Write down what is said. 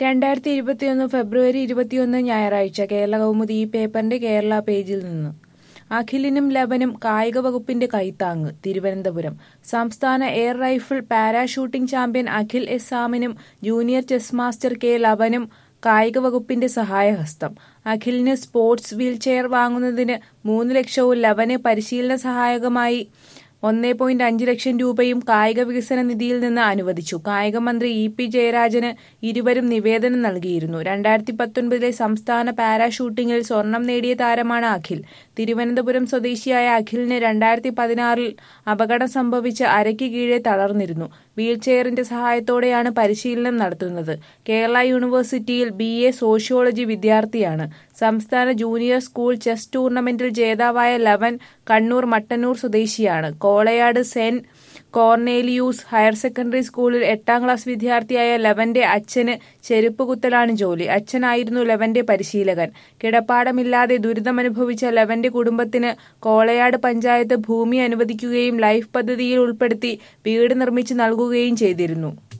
രണ്ടായിരത്തി ഇരുപത്തിയൊന്ന് ഫെബ്രുവരി ഇരുപത്തിയൊന്ന് ഞായറാഴ്ച കേരള കൗമുദി ഈ പേപ്പറിന്റെ കേരള പേജിൽ നിന്ന് അഖിലിനും ലബനും കായിക വകുപ്പിന്റെ കൈത്താങ്ങ് തിരുവനന്തപുരം സംസ്ഥാന air rifle para shooting champion Akhil S സാമിനും ജൂനിയർ ചെസ് മാസ്റ്റർ കെ ലബനും കായിക വകുപ്പിന്റെ സഹായഹസ്തം അഖിലിന് സ്പോർട്സ് വീൽചെയർ വാങ്ങുന്നതിന് മൂന്ന് ലക്ഷവും ലബന് പരിശീലന സഹായകമായി ഒന്നേ പോയിന്റ് അഞ്ച് ലക്ഷം രൂപയും കായിക വികസന നിധിയിൽ നിന്ന് അനുവദിച്ചു കായിക മന്ത്രി ഇ പി ജയരാജന് ഇരുവരും നിവേദനം നൽകിയിരുന്നു രണ്ടായിരത്തി പത്തൊൻപതിലെ സംസ്ഥാന പാരാഷൂട്ടിംഗിൽ സ്വർണം നേടിയ താരമാണ് അഖിൽ തിരുവനന്തപുരം സ്വദേശിയായ അഖിലിന് രണ്ടായിരത്തി പതിനാറിൽ അപകടം സംഭവിച്ച് അരയ്ക്ക് കീഴെ തളർന്നിരുന്നു വീൽചെയറിന്റെ സഹായത്തോടെയാണ് പരിശീലനം നടത്തുന്നത് കേരള യൂണിവേഴ്സിറ്റിയിൽ ബി എ സോഷ്യോളജി വിദ്യാർത്ഥിയാണ് സംസ്ഥാന ജൂനിയർ സ്കൂൾ ചെസ് ടൂർണമെന്റിൽ ജേതാവായ ലവൻ കണ്ണൂർ മട്ടന്നൂർ സ്വദേശിയാണ് Kolayad saint Cornelius higher secondary സ്കൂളിൽ എട്ടാം ക്ലാസ് വിദ്യാർത്ഥിയായ ലവന്റെ അച്ഛന് ചെരുപ്പ് കുത്തലാണ് ജോലി അച്ഛനായിരുന്നു ലവന്റെ പരിശീലകൻ കിടപ്പാടമില്ലാതെ ദുരിതമനുഭവിച്ച ലവന്റെ കുടുംബത്തിന് കോളയാട് പഞ്ചായത്ത് ഭൂമി അനുവദിക്കുകയും ലൈഫ് പദ്ധതിയിൽ ഉൾപ്പെടുത്തി വീട് നിർമ്മിച്ചു നൽകുകയും ചെയ്തിരുന്നു